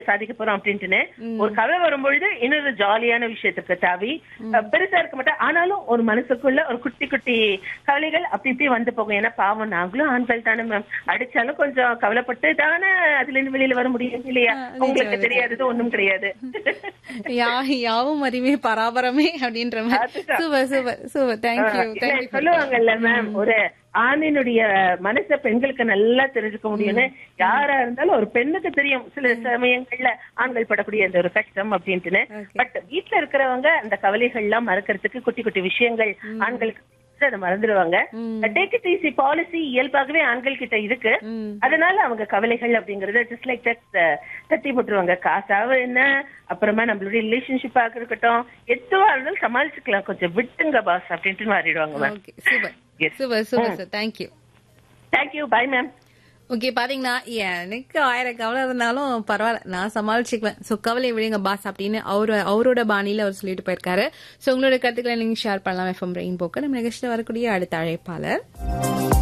சாதிக்க போறோம் அப்படின்ட்டுன்னு ஒரு கவலை வரும்பொழுது இன்னொரு ஜாலியான விஷயத்துக்கு தாவி அஹ், பெருசா இருக்க மாட்டேன் ஆனாலும் ஒரு மனசுக்குள்ள ஒரு குட்டி குட்டி கவலைகள் அப்படி இப்படி வந்து போகும் ஏன்னா பாவம் நாங்களும் ஆண்கள் தானே மேம் அடிச்சாலும் கொஞ்சம் கவலைப்பட்டு தானே அதுல இருந்து வெளியில வர முடியும் இல்லையா உங்களுக்கு தெரியாதது ஒண்ணும் கிடையாது யா யாவும் அறிவே பராபரமே அப்படின்ற மாதிரி அதுதான். சூப்பர் சூப்பர் சூப்பர் தேங்க்யூ இல்ல, தேங்க்யூ சொல்லுவாங்கல்ல மேம் ஒரு ஆணினுடைய மனச பெண்களுக்கு நல்லா தெரிஞ்சுக்க முடியும்னு யாரா இருந்தாலும் ஒரு பெண்ணுக்கு தெரியும் சில சமயங்கள்ல ஆண்கள் படக்கூடிய அந்த ஒரு கஷ்டம் அப்படின்ட்டுன்னு Okay. பட் வீட்ல இருக்கிறவங்க அந்த கவலைகள் எல்லாம் மறக்கிறதுக்கு குட்டி குட்டி விஷயங்கள் ஆண்களுக்கு அதை மறந்துடுவாங்க டேக் இட் ஈஸி பாலிசி இயல்பாகவே ஆண்கள் கிட்ட இருக்கு ம். அதனால அவங்க கவலைகள் அப்படிங்கறத ஜஸ்ட் லைக் தட் தட்டி போட்டுருவாங்க காசாவ என்ன அப்புறமா நம்மளுடைய ரிலேஷன்ஷிப்பா இருக்கட்டும் எதுவா இருந்தாலும் சமாளிச்சுக்கலாம் கொஞ்சம் விட்டுங்க பாஸ் அப்படின்ட்டு மாறிடுவாங்க ma'am okay super Yes. Super super sir thank you thank you bye ma'am okay பாத்தீங்கன்னா எனக்கு ஆயிரம் கவலை இருந்தாலும் பரவாயில்ல நான் சமாளிச்சுக்குவேன் சோ கவலை விடுங்க பாஸ் அப்படின்னு அவரு அவரோட பாணியில அவர் சொல்லிட்டு போயிருக்காரு சோ உங்களோட கருத்துக்களை நீங்க ஷேர் பண்ணலாம் எஃப்எம் ரெயின் போக்கு நம்ம நிகழ்ச்சியில் வரக்கூடிய அடுத்த அழைப்பாளர்